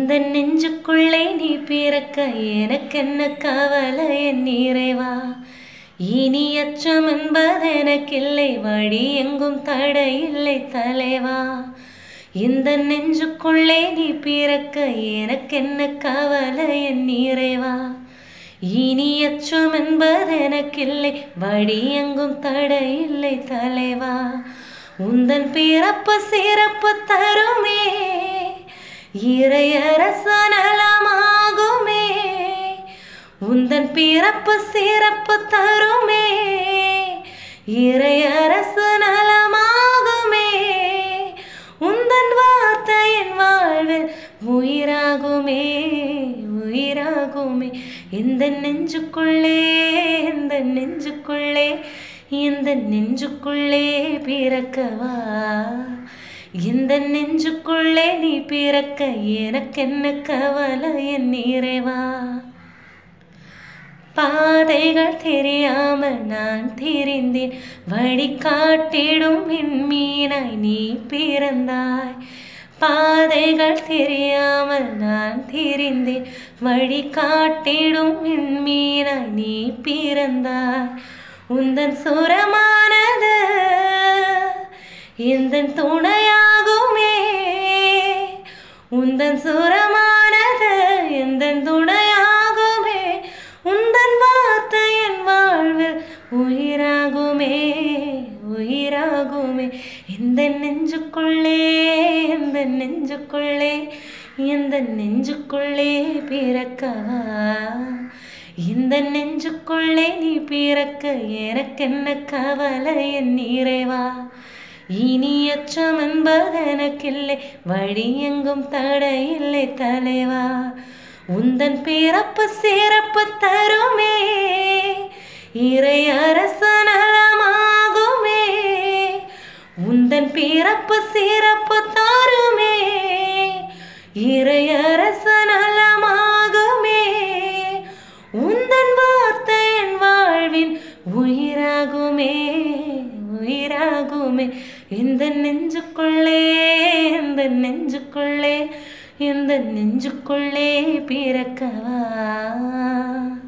இந்த நெஞ்சுக்குள்ளே நீ பிறக்க எனக்கென்ன கவலை என் நிறைவா இனி அச்சம் என்பது எனக்கில்லை வழி எங்கும் தடை இல்லை தலைவா இந்த நெஞ்சுக்குள்ளே நீ பிறக்க எனக்கென்ன கவலை என் நிறைவா இனி அச்சம் என்பது எனக்கில்லை வழி எங்கும் தடை இல்லை தலைவா உந்தன் பிறப்பு சிறப்பு தருமே இறையரச நலமாகுமே உந்தன் பிறப்பு சிறப்பு தருமே இறையரச நலமாகுமே உந்தன் வார்த்தை என் வாழ்வில் உயிராகுமே உயிராகுமே இந்த நெஞ்சுக்குள்ளே இந்த நெஞ்சுக்குள்ளே இந்த நெஞ்சுக்குள்ளே பிறக்கவா இந்த நெஞ்சுக்குள்ளே நீ பிறக்க எனக்கென்ன கவலை என் நிறைவா பாதைகள் தெரியாமல் நான் திரிந்தேன் வழி காட்டிடும் விண்மீனாய் நீ பிறந்தாய் பாதைகள் தெரியாமல் நான் திரிந்தேன் வழி காட்டிடும் விண்மீனாய் நீ பிறந்தாய் உந்தன் சுரமானது இந்த துணையாகுமே உந்தன் சுரமானது எந்த துணையாகுமே உந்தன் வார்த்தை என் வாழ்வில் உயிராகுமே உயிராகுமே இந்த நெஞ்சுக்குள்ளே இந்த நெஞ்சுக்குள்ளே இந்த நெஞ்சுக்குள்ளே பிறக்கவா இந்த நெஞ்சுக்குள்ளே நீ பிறக்க எனக்கென்ன கவலை என் நிறைவா இனி அச்சம் என்பது எனக்கில்லை வழி எங்கும் தடை இல்லை தலைவா உந்தன் பிறப்பு சிறப்பு தருமே இறை அரச நலமாகுமே உந்தன் பிறப்பு சிறப்பு தருமே இறை அரச நலமாகுமே உந்தன் வார்த்தை என் வாழ்வின் உயிராகுமே உயிராகுமே இந்த நெஞ்சுக்குள்ளே இந்த நெஞ்சுக்குள்ளே இந்த நெஞ்சுக்குள்ளே பிறக்கவா